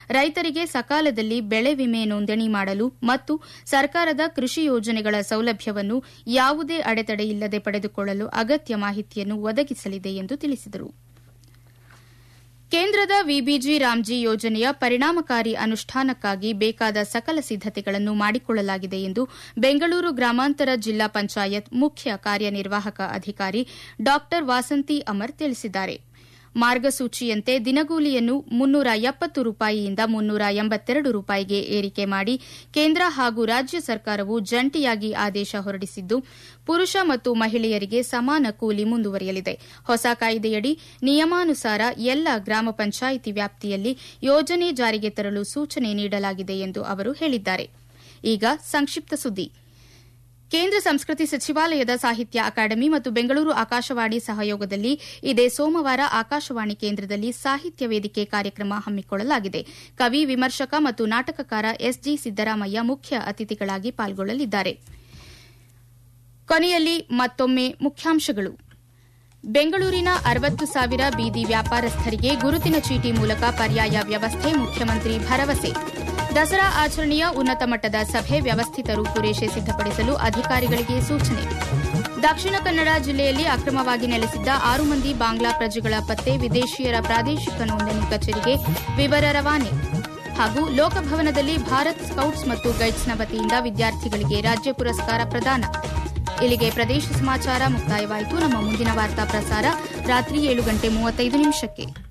ರೈತರಿಗೆ ಸಕಾಲದಲ್ಲಿ ಬೆಳೆ ವಿಮೆ ನೋಂದಣಿ ಮಾಡಲು ಮತ್ತು ಸರ್ಕಾರದ ಕೃಷಿ ಯೋಜನೆಗಳ ಸೌಲಭ್ಯವನ್ನು ಯಾವುದೇ ಅಡೆತಡೆ ಇಲ್ಲದೆ ಪಡೆದುಕೊಳ್ಳಲು ಅಗತ್ಯ ಮಾಹಿತಿಯನ್ನು ಒದಗಿಸಲಿದೆ ಎಂದು ತಿಳಿಸಿದರು ಕೇಂದ್ರದ ವಿಬಿಜಿ ರಾಮ್ಜಿ ಯೋಜನೆಯ ಪರಿಣಾಮಕಾರಿ ಅನುಷ್ಠಾನಕ್ಕಾಗಿ ಬೇಕಾದ ಸಕಲ ಸಿದ್ದತೆಗಳನ್ನು ಮಾಡಿಕೊಳ್ಳಲಾಗಿದೆ ಎಂದು ಬೆಂಗಳೂರು ಗ್ರಾಮಾಂತರ ಜಿಲ್ಲಾ ಪಂಚಾಯತ್ ಮುಖ್ಯ ಕಾರ್ಯನಿರ್ವಾಹಕ ಅಧಿಕಾರಿ ಡಾ ವಾಸಂತಿ ಅಮರ್ ತಿಳಿಸಿದ್ದಾರೆ ಮಾರ್ಗಸೂಚಿಯಂತೆ ದಿನಗೂಲಿಯನ್ನು ಮುನ್ನೂರ ಎಪ್ಪತ್ತು ರೂಪಾಯಿಯಿಂದ ಮುನ್ನೂರ ಎಂಬತ್ತೆರಡು ರೂಪಾಯಿಗೆ ಏರಿಕೆ ಮಾಡಿ ಕೇಂದ್ರ ಹಾಗೂ ರಾಜ್ಯ ಸರ್ಕಾರವು ಜಂಟಿಯಾಗಿ ಆದೇಶ ಹೊರಡಿಸಿದ್ದು ಪುರುಷ ಮತ್ತು ಮಹಿಳೆಯರಿಗೆ ಸಮಾನ ಕೂಲಿ ಮುಂದುವರಿಯಲಿದೆ ಹೊಸ ಕಾಯ್ದೆಯಡಿ ನಿಯಮಾನುಸಾರ ಎಲ್ಲ ಗ್ರಾಮ ಪಂಚಾಯಿತಿ ವ್ಯಾಪ್ತಿಯಲ್ಲಿ ಯೋಜನೆ ಜಾರಿಗೆ ತರಲು ಸೂಚನೆ ನೀಡಲಾಗಿದೆ ಎಂದು ಅವರು ಹೇಳಿದ್ದಾರೆ ಈಗ ಸಂಕ್ಷಿಪ್ತ ಸುದ್ದಿ ಕೇಂದ್ರ ಸಂಸ್ಕೃತಿ ಸಚಿವಾಲಯದ ಸಾಹಿತ್ಯ ಅಕಾಡೆಮಿ ಮತ್ತು ಬೆಂಗಳೂರು ಆಕಾಶವಾಣಿ ಸಹಯೋಗದಲ್ಲಿ ಇದೇ ಸೋಮವಾರ ಆಕಾಶವಾಣಿ ಕೇಂದ್ರದಲ್ಲಿ ಸಾಹಿತ್ಯ ವೇದಿಕೆ ಕಾರ್ಯಕ್ರಮ ಹಮ್ಮಿಕೊಳ್ಳಲಾಗಿದೆ ಕವಿ ವಿಮರ್ಶಕ ಮತ್ತು ನಾಟಕಕಾರ ಎಸ್ಜಿ ಸಿದ್ದರಾಮಯ್ಯ ಮುಖ್ಯ ಅತಿಥಿಗಳಾಗಿ ಪಾಲ್ಗೊಳ್ಳಲಿದ್ದಾರೆ ಕೊನೆಯಲ್ಲಿ ಮತ್ತೊಮ್ಮೆ ಮುಖ್ಯಾಂಶಗಳು ಬೆಂಗಳೂರಿನ ಅರವತ್ತು ಸಾವಿರ ಬೀದಿ ವ್ಯಾಪಾರಸ್ಥರಿಗೆ ಗುರುತಿನ ಚೀಟಿ ಮೂಲಕ ಪರ್ಯಾಯ ವ್ಯವಸ್ಥೆ ಮುಖ್ಯಮಂತ್ರಿ ಭರವಸೆ ದಸರಾ ಆಚರಣೆಯ ಉನ್ನತ ಮಟ್ಟದ ಸಭೆ ವ್ಯವಸ್ಥಿತ ರೂಪುರೇಷೆ ಸಿದ್ದಪಡಿಸಲು ಅಧಿಕಾರಿಗಳಿಗೆ ಸೂಚನೆ ದಕ್ಷಿಣ ಕನ್ನಡ ಜಿಲ್ಲೆಯಲ್ಲಿ ಅಕ್ರಮವಾಗಿ ನೆಲೆಸಿದ್ದ ಆರು ಮಂದಿ ಬಾಂಗ್ಲಾ ಪ್ರಜೆಗಳ ಪತ್ತೆ ವಿದೇಶಿಯರ ಪ್ರಾದೇಶಿಕ ನೋಂದಣಿ ಕಚೇರಿಗೆ ವಿವರ ರವಾನೆ ಹಾಗೂ ಲೋಕಭವನದಲ್ಲಿ ಭಾರತ್ ಸ್ಕೌಟ್ಸ್ ಮತ್ತು ಗೈಡ್ಸ್ನ ವತಿಯಿಂದ ವಿದ್ಯಾರ್ಥಿಗಳಿಗೆ ರಾಜ್ಯ ಪುರಸ್ಕಾರ ಪ್ರದಾನ ಇಲ್ಲಿಗೆ ಪ್ರದೇಶ ಸಮಾಚಾರ ಮುಕ್ತಾಯವಾಯಿತು ನಮ್ಮ ಮುಂದಿನ ವಾರ್ತಾ ಪ್ರಸಾರ ರಾತ್ರಿ ಏಳು ಗಂಟೆ ಮೂವತ್ತೈದು ನಿಮಿಷಕ್ಕೆ